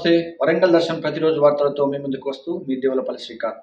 నమస్తే వరంగల్ దర్శనం ప్రతిరోజు వార్తలతో మీ ముందుకు వస్తూ మీ దేవులపల్లి శ్రీకాంత్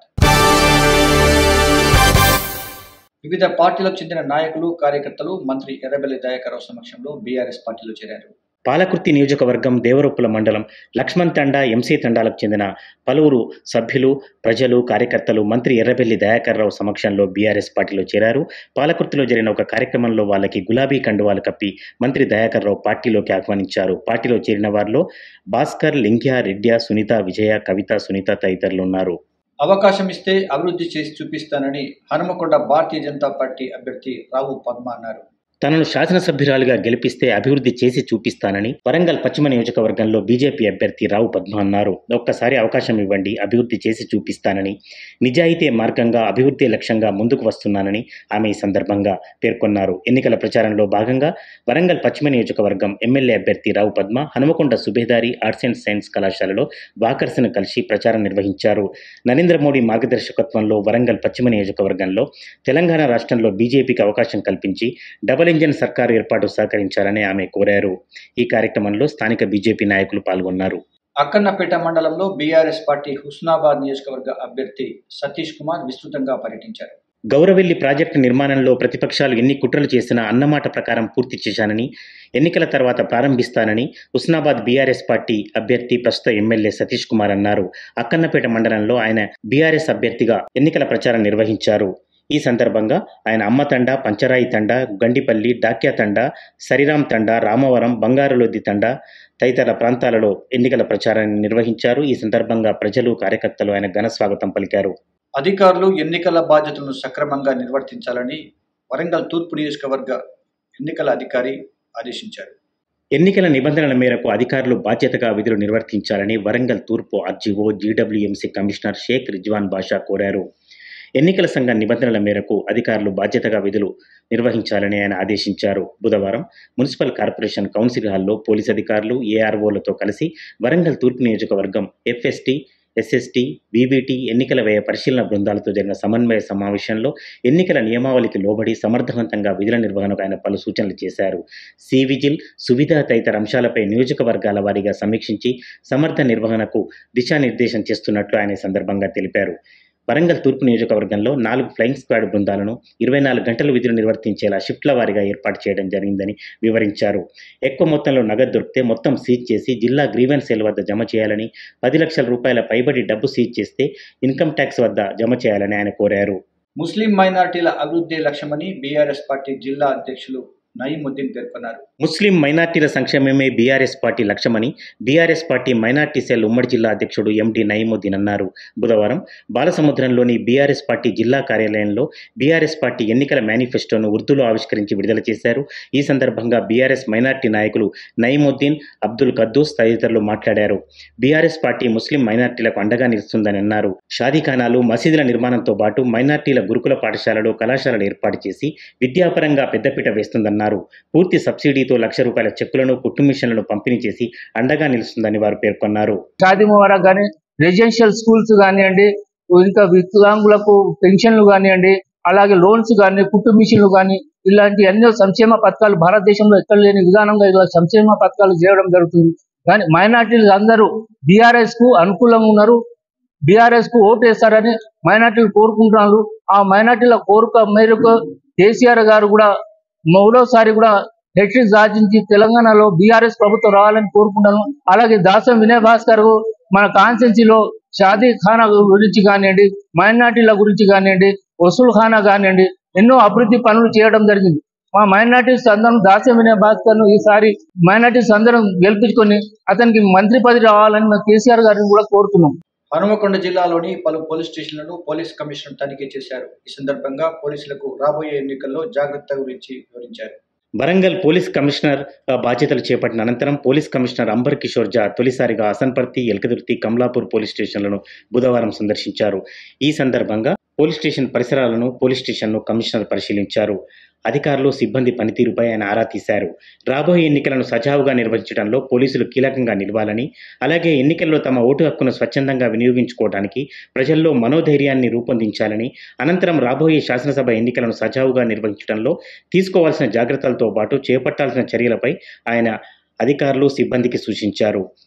వివిధ పార్టీలకు చెందిన నాయకులు కార్యకర్తలు మంత్రి ఎర్రబెల్లి దయాకరావు సమక్షంలో బీఆర్ఎస్ పార్టీలో చేరారు పాలకుర్తి నియోజకవర్గం దేవరొప్పుల మండలం లక్ష్మణ్ తండా ఎంసీ తండాలకు చెందిన పలువురు సభ్యులు ప్రజలు కార్యకర్తలు మంత్రి ఎర్రబెల్లి దయాకర్రావు సమక్షంలో బీఆర్ఎస్ పార్టీలో చేరారు పాలకుర్తిలో జరిగిన ఒక కార్యక్రమంలో వాళ్ళకి గులాబీ కండువాలు కప్పి మంత్రి దయాకర్రావు పార్టీలోకి ఆహ్వానించారు పార్టీలో చేరిన వారిలో భాస్కర్ లింగ్యా రెడ్డి సునీత విజయ కవిత సునీత తదితరులు ఉన్నారు అవకాశం ఇస్తే అభివృద్ధి చేసి చూపిస్తానని హనుమకొండ భారతీయ జనతా పార్టీ అభ్యర్థి రావు పద్మ అన్నారు తనను శాసనసభ్యురాలుగా గెలిపిస్తే అభివృద్ధి చేసి చూపిస్తానని వరంగల్ పశ్చిమ నియోజకవర్గంలో బీజేపీ అభ్యర్థి రావు పద్మ అన్నారు ఒక్కసారి అవకాశం ఇవ్వండి అభివృద్ధి చేసి చూపిస్తానని నిజాయితీ మార్గంగా అభివృద్ధి లక్ష్యంగా ముందుకు వస్తున్నానని ఆమె ఈ సందర్భంగా పేర్కొన్నారు ఎన్నికల ప్రచారంలో భాగంగా వరంగల్ పశ్చిమ నియోజకవర్గం ఎమ్మెల్యే అభ్యర్థి Rao Padma Hanumakonda Subedari arts and science కళాశాలలో వాకర్స్ను కలిసి ప్రచారం నిర్వహించారు నరేంద్ర మోడీ మార్గదర్శకత్వంలో వరంగల్ పశ్చిమ నియోజకవర్గంలో తెలంగాణ రాష్ట్రంలో బీజేపీకి అవకాశం కల్పించి డబుల్ ఇంజన్ సర్కారు ఏర్పాటు సహకరించాలని ఆమె కోరారు ఈ కార్యక్రమంలో స్థానిక బీజేపీ నాయకులు పాల్గొన్నారు అక్కన్నపేట మండలంలో బీఆర్ఎస్ పార్టీ హుస్నాబాద్ నియోజకవర్గ అభ్యర్థి సతీష్ కుమార్ విస్తృతంగా పర్యటించారు గౌరవెల్లి ప్రాజెక్టు నిర్మాణంలో ప్రతిపక్షాలు ఎన్ని కుట్రలు చేసినా అన్నమాట ప్రకారం పూర్తి చేశానని ఎన్నికల తర్వాత ప్రారంభిస్తానని హుస్నాబాద్ బీఆర్ఎస్ పార్టీ అభ్యర్థి ప్రస్తుత ఎమ్మెల్యే సతీష్ కుమార్ అన్నారు అక్కన్నపేట మండలంలో ఆయన బీఆర్ఎస్ అభ్యర్థిగా ఎన్నికల ప్రచారం నిర్వహించారు ఈ సందర్భంగా ఆయన అమ్మ తండ పంచరాయి తండ గండిపల్లి డాక్యా తండ సరిరాం తండ రామవరం బంగారులొద్ది తండ తదితర ప్రాంతాలలో ఎన్నికల ప్రచారాన్ని నిర్వహించారు ఈ సందర్భంగా ప్రజలు కార్యకర్తలు ఆయన ఘన స్వాగతం పలికారు అధికారులు ఎన్నికల బాధ్యతలను సక్రమంగా నిర్వర్తించాలని వరంగల్ తూర్పు నియోజకవర్గ ఎన్నికల అధికారి ఆదేశించారు ఎన్నికల నిబంధనల మేరకు అధికారులు బాధ్యతగా విధులు నిర్వర్తించాలని వరంగల్ తూర్పు RGO GWMC commissioner Sheikh Rizwan Basha కోరారు ఎన్నికల సంఘ నిబంధనల మేరకు అధికారులు బాధ్యతగా విధులు నిర్వహించాలని ఆయన ఆదేశించారు బుధవారం మున్సిపల్ కార్పొరేషన్ కౌన్సిల్ హాల్లో పోలీస్ అధికారులు ఏఆర్ఓలతో కలిసి వరంగల్ తూర్పు నియోజకవర్గం ఎఫ్ఎస్టీ ఎస్ఎస్టీ బీబీటీ ఎన్నికల వ్యయ పరిశీలన బృందాలతో జరిగిన సమన్వయ సమావేశంలో ఎన్నికల నియమావళికి లోబడి సమర్థవంతంగా విధుల నిర్వహణకు ఆయన పలు సూచనలు చేశారు సివిజిల్ సువిధ తదితర అంశాలపై నియోజకవర్గాల వారీగా సమీక్షించి సమర్థ నిర్వహణకు దిశానిర్దేశం చేస్తున్నట్లు ఆయన ఈ సందర్భంగా తెలిపారు వరంగల్ తూర్పు నియోజకవర్గంలో నాలుగు ఫ్లయింగ్ స్క్వాడ్ బృందాలను ఇరవై నాలుగు గంటలు విధులు నిర్వర్తించేలా షిఫ్ట్ల వారీగా ఏర్పాటు చేయడం జరిగిందని వివరించారు ఎక్కువ మొత్తంలో నగదు దొరికితే మొత్తం సీజ్ చేసి జిల్లా గ్రీవెన్స్ సెల్ వద్ద జమ చేయాలని పది లక్షల రూపాయల పైబడి డబ్బు సీజ్ చేస్తే ఇన్కమ్ ట్యాక్స్ వద్ద జమ చేయాలని ఆయన కోరారు ముస్లిం మైనార్టీల అభివృద్ధి లక్ష్యమని బీఆర్ఎస్ పార్టీ జిల్లా అధ్యక్షులు నయీముద్దీన్ పేర్కొన్నారు ముస్లిం మైనార్టీల సంక్షేమమే బీఆర్ఎస్ పార్టీ లక్ష్యమని బీఆర్ఎస్ పార్టీ మైనార్టీ సెల్ ఉమ్మడి జిల్లా అధ్యక్షుడు ఎండి నయీముద్దీన్ అన్నారు బుధవారం బాలసముద్రంలోని బీఆర్ఎస్ పార్టీ జిల్లా కార్యాలయంలో బీఆర్ఎస్ పార్టీ ఎన్నికల మేనిఫెస్టోను ఉర్దూలో ఆవిష్కరించి విడుదల చేశారు ఈ సందర్భంగా బీఆర్ఎస్ మైనార్టీ నాయకులు నయీముద్దీన్ అబ్దుల్ కద్దూస్ తదితరులు మాట్లాడారు బీఆర్ఎస్ పార్టీ ముస్లిం మైనార్టీలకు అండగా నిలుస్తుందని అన్నారు షాదీఖానాలు మసీదుల నిర్మాణంతో పాటు మైనార్టీల గురుకుల పాఠశాలలు కళాశాలలు ఏర్పాటు చేసి విద్యాపరంగా పెద్దపీట వేస్తుందన్నారు పూర్తి సబ్సిడీతో లక్ష రూపాయల చెక్కులను కుట్టు మిషన్లను పంపిణీ చేసి అండగా నిలుస్తుందని వారు పేర్కొన్నారు షాదీ ముబారక్ కానీ రెసిడెన్షియల్ స్కూల్స్ కానివ్వండి ఇంకా వికలాంగులకు పెన్షన్లు కానివ్వండి అలాగే లోన్స్ కానీ కుట్టు మిషన్లు కానీ ఇలాంటి ఎన్నో సంక్షేమ పథకాలు భారతదేశంలో ఎక్కడ లేని విధానంగా ఇలా సంక్షేమ పథకాలు చేయడం జరుగుతుంది కానీ మైనార్టీలు అందరూ బీఆర్ఎస్ కు అనుకూలంగా ఉన్నారు బీఆర్ఎస్ కు ఓటు వేస్తారని మైనార్టీలు కోరుకుంటున్నారు ఆ మైనార్టీల కోరిక మేరకు కేసీఆర్ గారు కూడా మూడోసారి కూడా హెట్రిక్ సాధించి తెలంగాణలో బీఆర్ఎస్ ప్రభుత్వం రావాలని కోరుకుంటాను అలాగే దాసం వినయ్ భాస్కర్ మన కాన్స్టెన్సీలో షాదీ ఖానా గురించి కానివ్వండి మైనార్టీల గురించి కానివ్వండి వసూల్ ఖానా కానివ్వండి ఎన్నో అభివృద్ధి పనులు చేయడం జరిగింది మా మైనార్టీస్ అందరం దాసం వినయ్ భాస్కర్ ను ఈసారి మైనార్టీస్ అందరం గెలిపించుకొని అతనికి మంత్రి పదవి రావాలని మా కేసీఆర్ గారిని కూడా కోరుతున్నాం హనుమకొండ జిల్లాలోని పలు పోలీస్ స్టేషన్లను పోలీస్ కమిషనర్ తనిఖీ చేశారు ఈ సందర్భంగా పోలీసులకు రాబోయే ఎన్నికల్లో జాగ్రత్త గురించి వివరించారు వరంగల్ పోలీస్ కమిషనర్ గా బాధ్యతలు చేపట్టిన అనంతరం police commissioner amber Kishore Jha తొలిసారిగా అసన్పర్తి ఎల్కదుర్తి కమలాపూర్ పోలీస్ స్టేషన్లను బుధవారం సందర్శించారు ఈ సందర్భంగా పోలీస్ స్టేషన్ పరిసరాలను పోలీస్ స్టేషన్ను కమిషనర్ పరిశీలించారు అధికారులు సిబ్బంది పనితీరుపై ఆయన ఆరా తీశారు రాబోయే ఎన్నికలను సజావుగా నిర్వహించడంలో పోలీసులు కీలకంగా నిలవాలని అలాగే ఎన్నికల్లో తమ ఓటు హక్కును స్వచ్ఛందంగా వినియోగించుకోవడానికి ప్రజల్లో మనోధైర్యాన్ని రూపొందించాలని అనంతరం రాబోయే శాసనసభ ఎన్నికలను సజావుగా నిర్వహించడంలో తీసుకోవాల్సిన జాగ్రత్తలతో పాటు చేపట్టాల్సిన చర్యలపై ఆయన అధికారులు సిబ్బందికి సూచించారు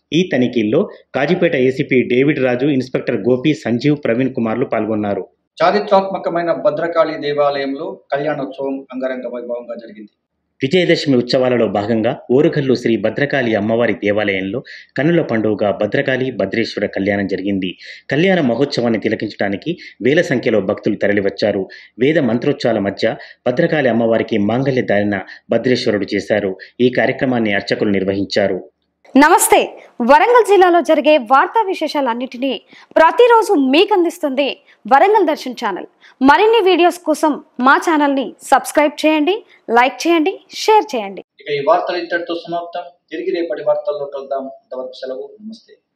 ఈ తనిఖీల్లో Kazipet ACP David Raju inspector Gopi Sanjeev Praveen కుమార్లు పాల్గొన్నారు చారిత్రాత్మకమైన భద్రకాళి దేవాలయంలో కళ్యాణోత్సవం అంగరంగ వైభవంగా జరిగింది విజయదశమి ఉత్సవాలలో భాగంగా ఓరుగల్లు శ్రీ భద్రకాళి అమ్మవారి దేవాలయంలో కన్నుల పండుగగా భద్రకాళి భద్రేశ్వర కళ్యాణం జరిగింది కళ్యాణ మహోత్సవాన్ని తిలకించడానికి వేల సంఖ్యలో భక్తులు తరలివచ్చారు వేద మంత్రోచ్చాల మధ్య భద్రకాళి అమ్మవారికి మాంగళ్య ధారణ భద్రేశ్వరుడు చేశారు ఈ కార్యక్రమాన్ని అర్చకులు నిర్వహించారు నమస్తే వరంగల్ జిల్లాలో జరిగే వార్తా విశేషాలన్నిటినీ ప్రతిరోజు మీకు అందిస్తుంది వరంగల్ దర్శన్ ఛానల్ మరిన్ని వీడియోస్ కోసం మా ఛానల్ని సబ్స్క్రైబ్ చేయండి లైక్ చేయండి షేర్ చేయండి ఇక ఈ వార్తలు ఇంతటితో సమాప్తం తిరిగి రేపటి వార్తల్లో కలుద్దాం అంతవరకు సెలవు నమస్తే